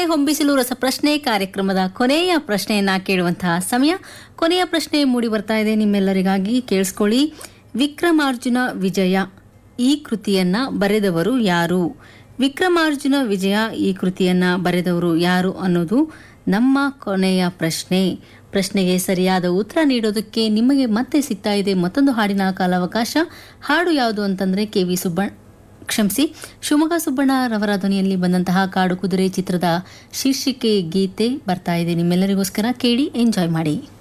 ಹೊಂಬಿಸಿಲು ರಸಪ್ರಶ್ನೆ ಕಾರ್ಯಕ್ರಮದ ಕೊನೆಯ ಪ್ರಶ್ನೆಯನ್ನ ಕೇಳುವಂತಹ ಸಮಯ ಕೊನೆಯ ಪ್ರಶ್ನೆ ಮೂಡಿ ಬರ್ತಾ ಇದೆ ನಿಮ್ಮೆಲ್ಲರಿಗಾಗಿ ಕೇಳಿಸ್ಕೊಳ್ಳಿ ವಿಕ್ರಮಾರ್ಜುನ ವಿಜಯ ಈ ಕೃತಿಯನ್ನ ಬರೆದವರು ಯಾರು ವಿಕ್ರಮಾರ್ಜುನ ವಿಜಯ ಈ ಕೃತಿಯನ್ನ ಬರೆದವರು ಯಾರು ಅನ್ನೋದು ನಮ್ಮ ಕೊನೆಯ ಪ್ರಶ್ನೆ ಪ್ರಶ್ನೆಗೆ ಸರಿಯಾದ ಉತ್ತರ ನೀಡೋದಕ್ಕೆ ನಿಮಗೆ ಮತ್ತೆ ಸಿಗ್ತಾ ಇದೆ ಮತ್ತೊಂದು ಹಾಡಿನ ಕಾಲಾವಕಾಶ ಹಾಡು ಯಾವುದು ಅಂತಂದ್ರೆ ಕೆ ವಿ ಸುಬ್ಬ ಕ್ಷಮಿಸಿ ಶಿವಮೊಗ್ಗ ಸುಬ್ಬಣ್ಣರವರ ಧ್ವನಿಯಲ್ಲಿ ಬಂದಂತಹ ಕಾಡು ಕುದುರೆ ಚಿತ್ರದ ಶೀರ್ಷಿಕೆ ಗೀತೆ ಬರ್ತಾ ಇದೆ ನಿಮ್ಮೆಲ್ಲರಿಗೋಸ್ಕರ ಕೇಳಿ ಎಂಜಾಯ್ ಮಾಡಿ